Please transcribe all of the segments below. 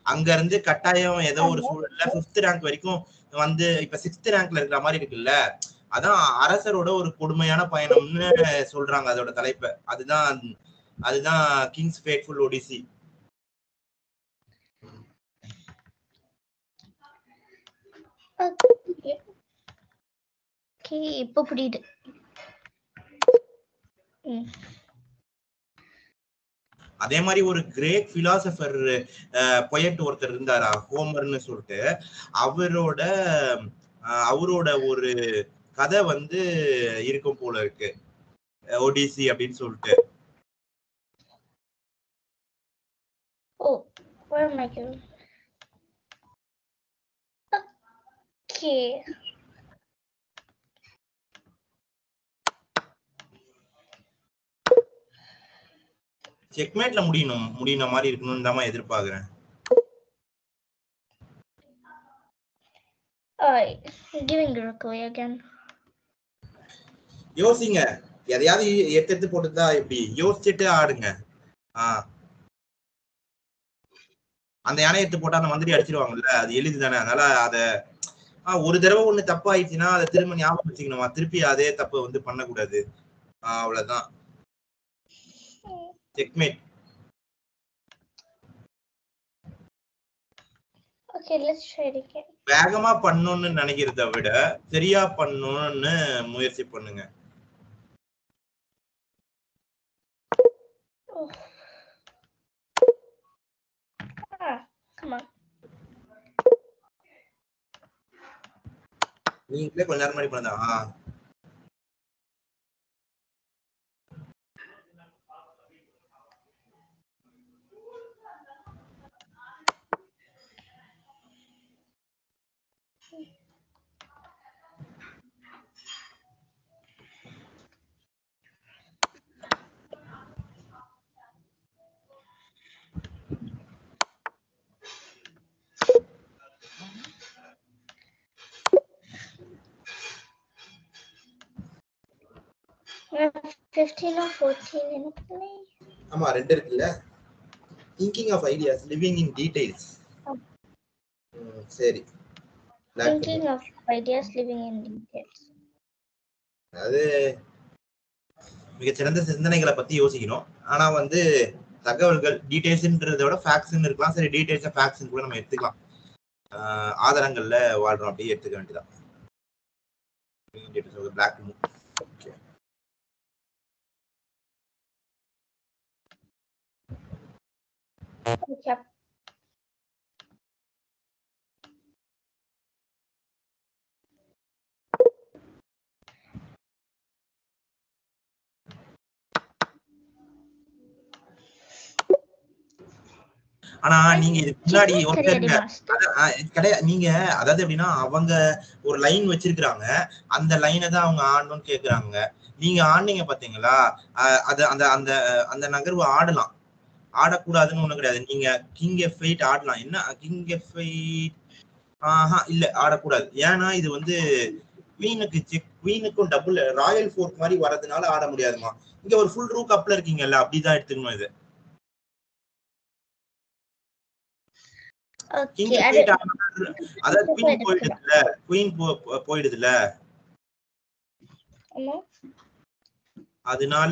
அங்க இருந்து கட்டாயம் ஏதோ ஒரு சூழல்ல பிப்த் ரேங்க் வரைக்கும் வந்து இப்ப சிக்ஸ்த் ரேங்க்ல இருக்கிற மாதிரி இருக்குல்ல அதான் அரசரோட ஒரு கொடுமையான பயணம்னு சொல்றாங்க அதோட தலைப்பை அதுதான் அதுதான் கிங்ஸ் ஃபேட்ஃபுல் ஒடிசி ஓகே இப்போ புரியுது ம் அதே மாதிரி ஒரு கிரேட் பிலாசபர் பொயட் ஒருத்தர் இருந்தாரா ஹோமர்னு சொல்லிட்டு அவரோட அஹ், அவரோட ஒரு கதை வந்து இருக்கும் போல இருக்கு ஒடிசி அப்படின்னு சொல்லிட்டு Oh, where am I going? Okay. செக்மேட்ல முடியணும் முடியின மாதிரி இருக்கணும்னு தான் எதிர்பார்க்கிறேன் Alright, giving Rook away again. யோசிங்க எதையாவது எடுத்து எடுத்து போட்டுதா எப்படி யோசிச்சுட்டு ஆடுங்க ஆஹ் அந்த யானை எடுத்து போட்டா அந்த மந்திரி அடிச்சிருவாங்கல்ல அது எளிது தானே அதனால அத ஆஹ் ஒரு தடவை ஒண்ணு தப்பாயிடுச்சுன்னா அதை திரும்ப ஞாபகம் வச்சுக்கணுமா திருப்பி அதே தப்பு வந்து பண்ணக்கூடாது ஆஹ் அவ்வளவுதான் checkmate Okay, let's try it again. வேகமா பண்ணணும்னு நினைக்கிறத விட சரியா பண்ணணும்னு முயற்சி பண்ணுங்க Oh. Ah, come on. நீங்களே கொஞ்ச நேரம் முன்னாடி பண்ணதா ஆஹ் We have 15 or 14 in play. ஆமா ரெண்டு இருக்குல்ல thinking of ideas living in details சரி Black Thinking of ideas, living in details. அதாவது மிகச்சிறந்த சிந்தனைகளை பத்தி யோசிக்கணும் ஆனா வந்து தகவல்கள் டீடைல்ஸ்ன்றத விட ஃபேக்ட்ஸ்ன்னு இருக்கலாம் சரி டீடைல்ஸ் ஃபேக்ட்ஸ் கூட நம்ம எடுத்துக்கலாம் ஆஹ் ஆதாரங்கள்ல வாழ்றோம் அப்படியே எடுத்துக்க வேண்டியதான் பிளாக் Okay. ஆனா நீங்க இதுக்கு முன்னாடி Chicken ஒருத்தருங்க கிடையாது master. அத- அஹ் கிடையாது நீங்க அதாவது எப்படின்னா அவங்க ஒரு லைன் வச்சிருக்கிறாங்க அந்த லைனை தான் அவங்க ஆடணும்னு கேக்குறாங்க நீங்க ஆடுனீங்க பாத்தீங்களா அஹ் அது அந்த அந்த அந்த நகர்வு ஆடலாம் ஆடக்கூடாதுன்னு ஒண்ணும் கிடையாது நீங்க கிங் எஃப் எயிட் ஆடலாம் என்ன கிங் எஃப் எயிட் ஆஹா இல்ல ஆடக்கூடாது ஏன்னா இது வந்து குவீனுக்கு செக் குவீனுக்கும் டபுள் ராயல் ஃபோர்க் மாதிரி வர்றதுனால ஆட முடியாதுமா இங்க ஒரு ஃபுல் ரூ கப்ல இருக்கீங்கல்ல அப்படிதான் எடுத்துக்கணும் இது கிங் Okay, எஃப் அது எயிட் அதாவது குவீன் போயிடுதுல குவீன் போயிடுதுல ஆமா. அதனால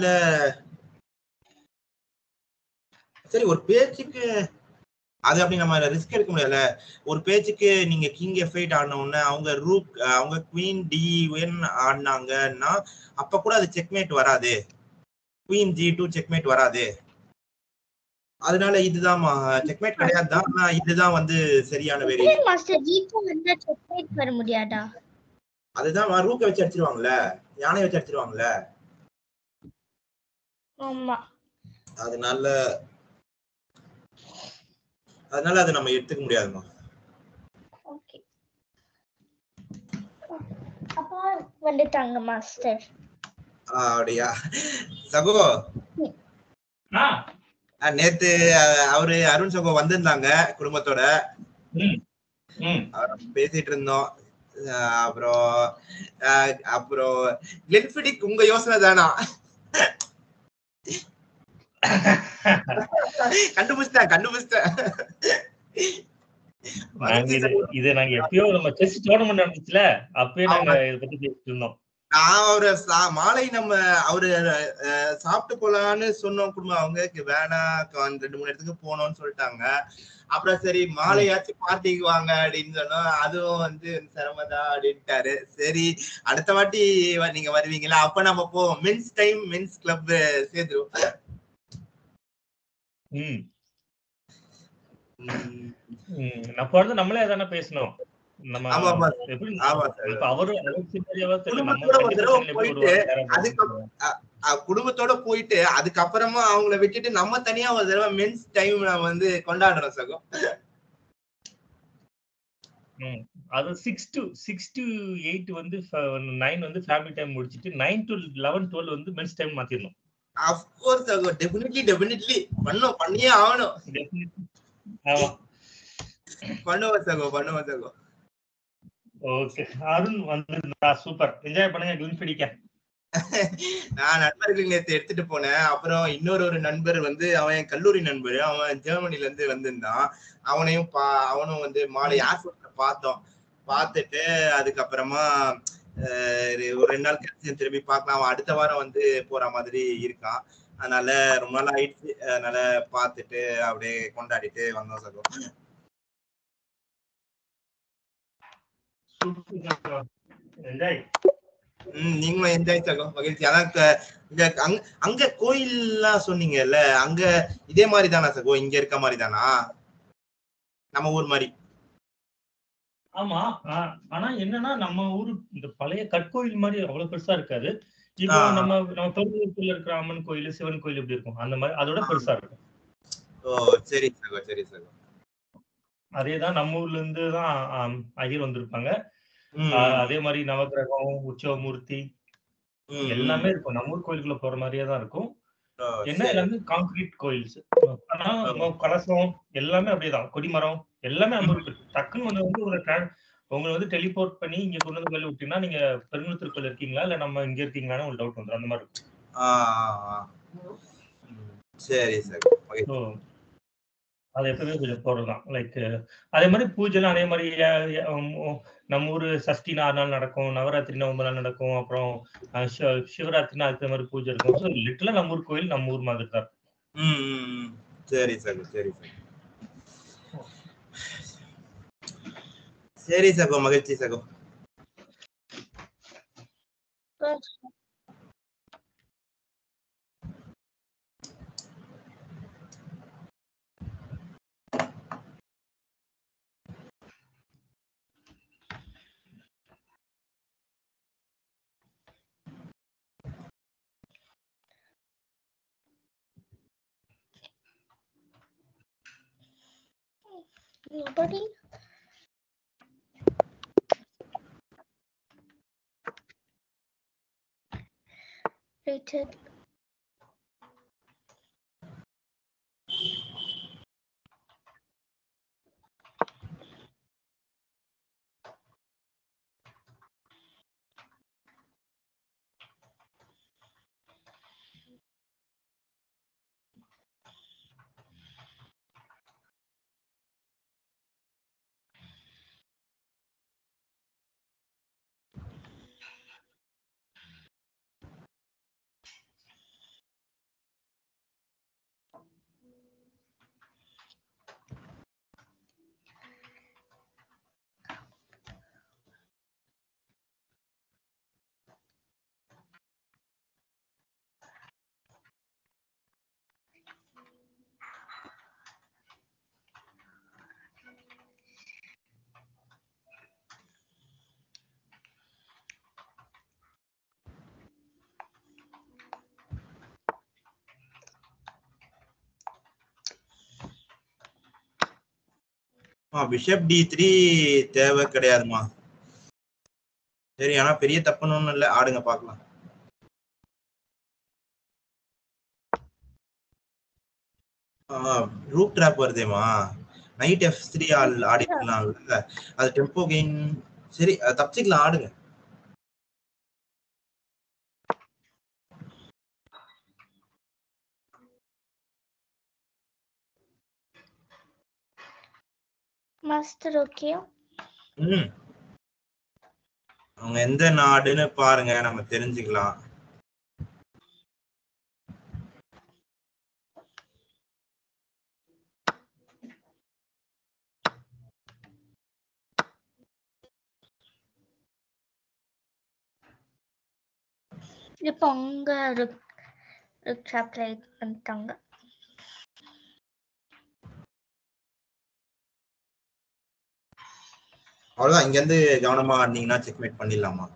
சரி ஒரு பேச்சுக்கு அது அப்படி நம்ம ரிஸ்க் எடுக்க முடியல ஒரு பேச்சுக்கு நீங்க கிங் எஃப் எயிட் ஆடின உடனே அவங்க ரூக் அவங்க குவீன் டி ஒன் ஆடினாங்கன்னா அப்ப கூட அது செக்மேட் வராது குவீன் ஜி டூ செக்மேட் வராது அதனால இதுதான் செக்மேட் கிடையாது தான் ஆனா இதுதான் வந்து சரியான வேரி ஏன் master G2 வந்தா checkmate வர முடியாதா? அதுதான் ரூக்க வச்சு அடிச்சிருவாங்கல்ல யானை வச்சு அடிச்சிருவாங்கல்ல ஆமா. அதனால அதனால அதை நம்ம எடுத்துக்க முடியாதுமா Okay. அப்பா வந்துட்டாங்க மாஸ்டர் ஆஹ் அப்படியா சகோ ஆ அஹ் நேத்து அஹ், அவரு அருண் சகோ வந்திருந்தாங்க குடும்பத்தோட ம் ம் அவர் பேசிட்டு இருந்தோம் அஹ் அப்புறம் அஹ், அப்புறம் கிளென்ஃபிடிக் உங்க யோசனை தானா கண்டுபிடிச்சிட்டேன் கண்டுபிடிச்சிட்டேன் நாங்க இது இது நாங்க எப்பயோ நம்ம செஸ் டோர்னமெண்ட் நடந்துச்சுல அப்பயே நாங்க இத பத்தி பேசிட்டு இருந்தோம் நான் அவரு சா- மாலை நம்ம அவரு அஹ், சாப்பிட்டு போலான்னு சொன்னோம் குடும்பம் அவங்க வேணாம் க- ரெண்டு மூணு இடத்துக்கு போனோம்னு சொல்லிட்டாங்க அப்புறம் சரி மாலையாச்சும் பார்ட்டிக்கு வாங்க அப்படின்னு சொன்னோம் அதுவும் வந்து சிரமதான் அப்படின்ட்டாரு சரி அடுத்த வாட்டி வ- நீங்க வருவீங்களா அப்ப நம்ம போவோம் மென்ஸ் டைம் மென்ஸ் கிளப் சேர்ந்துருவோம் ம் உம், ம். அப்ப வந்து நம்மளே அதானே பேசணும் நம்ம ஆமா, ஆமா. எப்படி ஆமா சார் இப்ப அவரு அவருக்கு சின்னதாவா தெரியல. நம்ம குடும்பத்தோட ஒரு ரெண்டு தடவை பேரும் எப்படி போயிட்டு, ஒரு வாரம் அதுக்கப்புறம் அஹ், குடும்பத்தோட போயிட்டு அதுக்கப்புறமா அவங்கள விட்டுட்டு நம்ம தனியா ஒரு தடவை மென்ஸ் டைம் நம்ம வந்து கொண்டாடுறோம் சகோ ம். அது six to six to eight வந்து நைன் வந்து ஃபேமிலி டைம் முடிச்சிட்டு நைன் டு லெவன் டுவெல் வந்து மென்ஸ் டைம் மாத்திடணும் அஃப்கோர்ஸ் சகோ டெஃபினெட்லி டெஃபினெட்லி பண்ணோம் பண்ணியே ஆகணும் ஆமா பண்ணுவோம் சகோ பண்ணுவோம் சகோ ஓகே அருண் வந்து சூப்பர் என்ஜாய் பண்ணுங்க கிளின் பிடிக்க நான் நண்பர்கள் நேத்து எடுத்துட்டு போனேன் அப்புறம் இன்னொரு ஒரு நண்பர் வந்து அவன் என் கல்லூரி நண்பர் அவன் ஜெர்மனில இருந்து வந்திருந்தான் அவனையும் பா அவனும் வந்து மாலை ஏர்போர்ட்ல பார்த்தோம் பார்த்துட்டு அதுக்கப்புறமா அஹ், இது ஒரு ரெண்டு நாள் கழிச்சு திரும்பி பார்க்கலாம் அவன் அடுத்த வாரம் வந்து போற மாதிரி இருக்கான் அதனால ரொம்ப நாள் ஆயிடுச்சு அதனால பார்த்துட்டு அப்படியே கொண்டாடிட்டு வந்தோம் சகோ என்ஜாய் ம் நீங்களும் என்ஜாய் சகோ மகிழ்ச்சி அதான் க- இங்க அங்க அங்க கோயில்லாம் சொன்னீங்கல்ல அங்க இதே மாதிரி தானா சகோ இங்க இருக்க மாதிரி தானா நம்ம ஊர் மாதிரி ஆமா ஆ- ஆனா என்னன்னா நம்ம ஊரு இந்த பழைய கற்கோயில் மாதிரி அவ்வளவு பெருசா இருக்காது இப்போ ஆ. நம்ம நம்ம பெருங்குளத்தூர்ல இருக்கிற அம்மன் கோயில் சிவன் கோயில் எப்படி இருக்கும் அந்த மாதிரி அதோட பெருசா இருக்கும் ஓ சரி சகோ சரி சகோ அதேதான் நம்ம ஊர்ல இருந்து தான் ஆம், ஐயர் வந்திருப்பாங்க ம், ஆ, அதே மாதிரி நவகிரகம் உற்சவமூர்த்தி ம், எல்லாமே இருக்கும் நம்ம ஊர் கோயிலுக்குள்ள போற மாதிரியே தான் இருக்கும் ஓ, என்ன சரி. எல்லாமே கான்கிரீட் கோயில்ஸ் ஆனா நம்ம கலசம் எல்லாமே அப்படியேதான் கொடிமரம் எல்லாமே நம்ம ஊருக்கு இருக்கு. டக்குன்னு ஒண்ணு வந்து ஒரு tra- உங்களை வந்து டெலிபோர்ட் பண்ணி இங்க கொண்டு வந்து கோயில் விட்டீங்கன்னா நீங்க பெருங்குளத்தூர் கோயில் இருக்கீங்களா இல்ல நம்ம இங்க இருக்கீங்களான்னு ஒரு டவுட் வந்துடும் அந்த மாதிரி இருக்கும் ஆ, ஆ, ஆ. ம், சரி சகோ மகிழ்ச்சி. ஸோ அது எப்பவுமே கொஞ்சம் போறதுதான் லைக் அதே மாதிரி பூஜைலாம் அதே மாதிரி அஹ், அஹ், உம், நம்ம ஊரு சஷ்டி நாலு நாள் நடக்கும் நவராத்திரி ஒன்பது நாள் நடக்கும் அப்புறம் அஹ், சிவ- சிவராத்திரினா அதுக்கு மாதிரி பூஜை இருக்கும் ஸோ லிட்டரலா நம்ம ஊர் கோயில் நம்ம ஊர் மாதிரி தான் இருக்கும். ம், ம், ம். சரி சகோ சரி சகோ சரி சகோ மகிழ்ச்சி சகோ Nobody? Rated. Bishop D three தேவை கிடையாதுமா சரி ஆனா பெரிய தப்புன்னு ஒண்ணும் இல்ல ஆடுங்க பாக்கலாம் ரூட் ட்ராப் வருதேமா நைட் எஃப் த்ரீ ஆல் ஆடிக்கலாம்ல அது டெம்போ கெயின் சரி அது தப்பிச்சுக்கலாம் ஆடுங்க மாஸ்டர் ஓகே ம் அவங்க எந்த நாடுன்னு பாருங்க நம்ம தெரிஞ்சுக்கலாம் இப்போ உங்க ரிக்ஷா ப்ளே பண்ணிட்டாங்க அவ்வளவுதான் இங்க இருந்து கவனமா ஆடினீங்கன்னா செக்மேட் பண்ணிடலாமா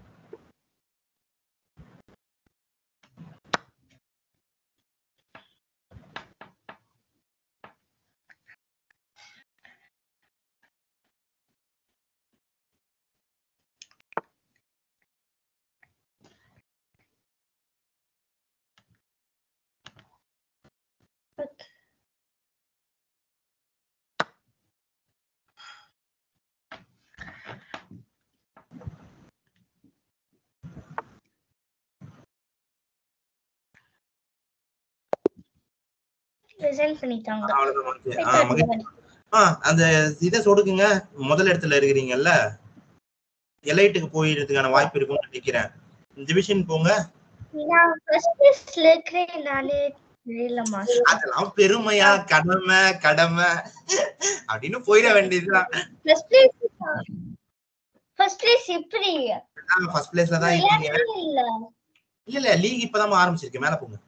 ரிசைன் பண்ணிட்டாங்க அவ்வளவுதான் மகிழ்ச்சி. ஆ, மகிழ்ச்சி. ஆ, அந்த இதை சொடுக்குங்க முதல் இடத்துல இருக்கிறீங்கல்ல எலைட்டுக்கு போயிடுறதுக்கான வாய்ப்பு இருக்கும்னு நினைக்கிறேன் டிவிஷன் போங்க நான் ஃபர்ஸ்ட் பிளேஸ்ல இருக்கிறேன் நானே தெரியல மாஸ்டர் அதெல்லாம் பெருமையா கடமை கடமை அப்படின்னு போயிட வேண்டியதுதான் ஃபர்ஸ்ட் பிளேஸ் ஃபர்ஸ்ட் பிளேஸ் எப்படி ஃபர்ஸ்ட் பிளேஸ்ல தான் இருக்கீங்க விளையாடவே இல்ல இல்ல இல்ல லீக் இப்பதான் ஆரம்பிச்சிருக்கு மேல போங்க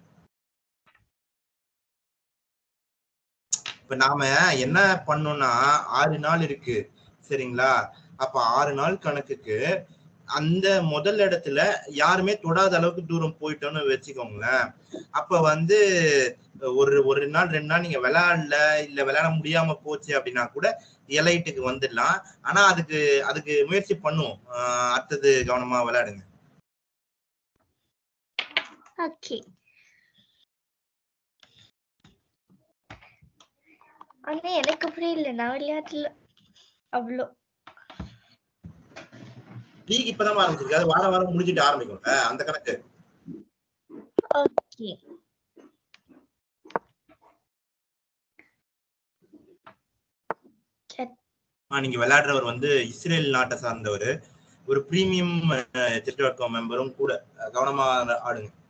இப்ப நாம என்ன பண்ணோம்னா ஆறு நாள் இருக்கு சரிங்களா அப்ப ஆறு நாள் கணக்குக்கு அந்த முதல் இடத்துல யாருமே தொடாத அளவுக்கு தூரம் போயிட்டோம்னு வச்சுக்கோங்களேன் அப்ப வந்து ஒரு ஒரு நாள் ரெண்டு நாள் நீங்க விளையாடல இல்ல விளையாட முடியாம போச்சு அப்படின்னா கூட எலைட்டுக்கு வந்துடலாம் ஆனா அதுக்கு அதுக்கு முயற்சி பண்ணுவோம் ஆஹ் அடுத்தது கவனமா விளையாடுங்க ஓகே ஆனா எனக்கு புரியல நான் விளையாடல அவ்வளோ லீக் இப்பதான் ஆரம்பிச்சிருக்கு அது வாரம் வாரம் முடிஞ்சிட்டு ஆரம்பிக்கும்ல அந்த கணக்கு ஓகே ஆ, நீங்க விளையாடுறவர் வந்து இஸ்ரேல் நாட்டை சார்ந்தவர் ஒரு பிரீமியம் செட் டாட் காம் மெம்பரும் கூட அஹ் கவனமா ஆடுங்க